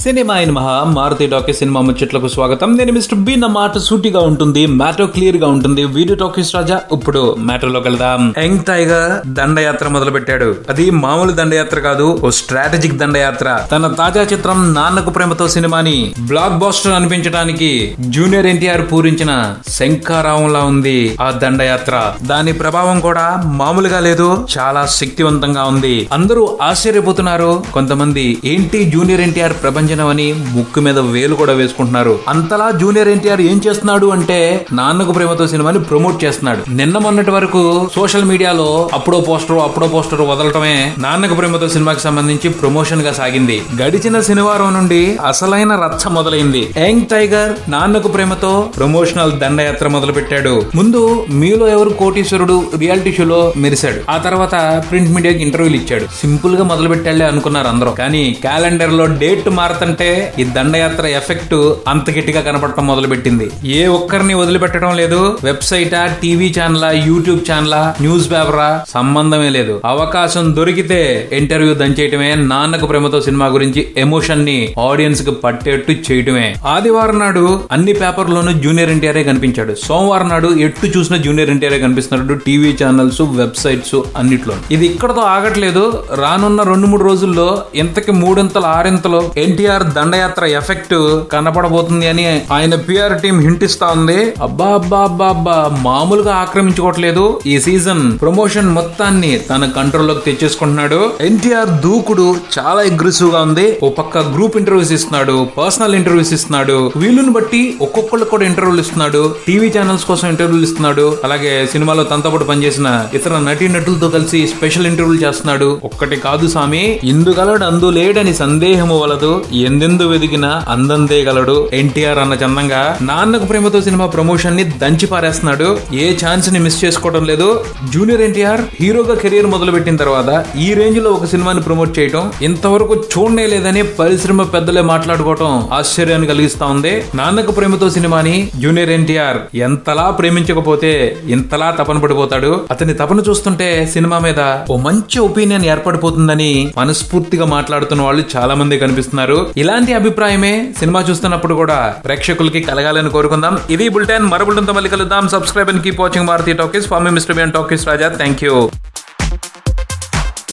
cinema అయిన మహా Maruti talkie cinema ముచ్చట్లకు స్వాగతం నేను మిస్టర్ బి నా మాట సూటిగా ఉంటుంది మ్యాటర్ క్లియర్ గా ఉంటుంది వీడియో టాకీస్ రాజా ఇప్పుడు మ్యాటర్ లోకి వెళ్దాం యంగ్ టైగర్ దండయాత్ర మొదలు పెట్టాడు అది మామూలు దండయాత్ర కాదు ఓ స్ట్రాటజిక్ దండయాత్ర తన తాజా చిత్రం నాన్నకు ప్రేమతో సినిమాని బ్లాక్ బాస్టర్ అనిపించడానికి జూనియర్ ఎన్టీఆర్ పూరించిన శంఖారావంలా ఉంది ఆ దండయాత్ర దాని ప్రభావం కూడా మామూలుగా లేదు చాలా శక్తివంతంగా ఉంది అందరూ ఆశ్చర్యపోతున్నారు కొంతమంది ఏంటి జూనియర్ ఎన్టీఆర్ ప్రభంజనం అని ముక్కు మీద వేలు కూడా వేసుకుంటున్నారు అంతలా జూనియర్ ఎన్టీఆర్ ఏం చేస్తున్నాడు అంటే నాన్నకు ప్రేమతో సినిమాని ప్రమోట్ చేస్తున్నాడు నిన్న మొన్నటి వరకు సోషల్ మీడియాలో అప్పుడో పోస్టర్ అప్పుడో పోస్టర్ వదలటమే నాన్నకు ప్రేమతో సినిమాకి సంబంధించి ప్రమోషన్ గా సాగింది గడిచిన శనివారం నుండి అసలైన రచ్చ మొదలైంది యంగ్ టైగర్ నాన్నకు ప్రేమతో ప్రమోషనల్ దండయాత్ర మొదలు పెట్టాడు ముందు మీలో ఎవరు కోటీశ్వరుడు రియాలిటీ షోలో మెరిశాడు ఆ తర్వాత ప్రింట్ మీడియాకి ఇంటర్వ్యూలు ఇచ్చాడు సింపుల్ గా మొదలు పెట్టాడే అనుకున్నారు అందరూ కానీ క్యాలెండర్ లో డేట్ మారుతుంటే ఈ దండయాత్ర ఎఫెక్ట్ అంత గట్టిగా కనపడటం మొదలు పెట్టింది ఏ ఒక్కరిని వదిలిపెట్టడం లేదు వెబ్సైటా టీవీ ఛానలా యూట్యూబ్ ఛానలా న్యూస్ పేపరా సంబంధమే లేదు అవకాశం దొరికితే ఇంటర్వ్యూ దంచేయటమే నాన్నకు ప్రేమతో సినిమా గురించి ఎమోషన్ ని ఆడియన్స్ కి పట్టేట్టు చేయటమే ఆదివారం నాడు అన్ని పేపర్లోనూ జూనియర్ ఎన్టీఆర్ కనిపించాడు సోమవారం నాడు ఎట్టు చూసిన జూనియర్ ఎన్టీఆర్ కనిపిస్తున్నాడు టీవీ ఛానల్స్ వెబ్సైట్స్ అన్నిట్లో ఇది ఇక్కడతో ఆగట్లేదు రానున్న రెండు మూడు రోజుల్లో ఇంతకి మూడింతలు ఆరింతలు ఎన్టీఆర్ దండయాత్ర ఎఫెక్ట్ కనపడబోతుంది అని ఆయన పిఆర్ టీం హింట్ ఇస్తా ఉంది అబ్బా అబ్బా అబ్బా అబ్బా మామూలుగా ఆక్రమించుకోవట్లేదు ఈ సీజన్ ప్రమోషన్ మొత్తాన్ని తన కంట్రోల్లోకి తెచ్చేసుకుంటున్నాడు ఎన్టీఆర్ దూకుడు చాలా అగ్రెసివ్ గా ఉంది ఓ పక్క గ్రూప్ ఇంటర్వ్యూస్ ఇస్తున్నాడు పర్సనల్ ఇంటర్వ్యూస్ ఇస్తున్నాడు వీళ్ళని బట్టి ఒక్కొక్కళ్ళు కూడా ఇంటర్వ్యూలు ఇస్తున్నాడు టీవీ ఛానల్స్ కోసం ఇంటర్వ్యూలు ఇస్తున్నాడు అలాగే సినిమాలో తనతో పాటు పనిచేసిన ఇతర నటీ నటులతో కలిసి స్పెషల్ ఇంటర్వ్యూలు చేస్తున్నాడు ఒక్కటి కాదు స్వామి ఇందుగలడు అందు లేడని సందేహము వలదు ఎందెందు వెదిగినా అందందే గలడు ఎన్టీఆర్ అన్న చందంగా నాన్నకు ప్రేమతో సినిమా ప్రమోషన్ ని దంచి పారేస్తున్నాడు ఏ ఛాన్స్ ని మిస్ చేసుకోవడం లేదు జూనియర్ ఎన్టీఆర్ హీరోగా కెరీర్ మొదలు పెట్టిన తర్వాత ఈ రేంజ్ లో ఒక సినిమాని ప్రమోట్ చేయటం ఇంతవరకు చూడనే లేదని పరిశ్రమ పెద్దలే మాట్లాడుకోవటం ఆశ్చర్యాన్ని కలిగిస్తా ఉంది నాన్నకు ప్రేమతో సినిమాని జూనియర్ ఎన్టీఆర్ ఎంతలా ప్రేమించకపోతే ఇంతలా తపన పడిపోతాడు అతని తపన చూస్తుంటే సినిమా మీద ఓ మంచి ఒపీనియన్ ఏర్పడిపోతుందని మనస్ఫూర్తిగా మాట్లాడుతున్న వాళ్ళు చాలా మంది కనిపిస్తున్నారు ఇలాంటి అభిప్రాయమే సినిమా చూస్తున్నప్పుడు కూడా ప్రేక్షకులకి కలగాలని కోరుకుందాం ఇది బుల్టెన్ మరో బుల్టెన్ తో మళ్ళీ కలుద్దాం subscribe and keep watching Bharatiya talkies ఫార్మీ మిస్టర్ బియన్ టాకీస్ రాజా థ్యాంక్ యూ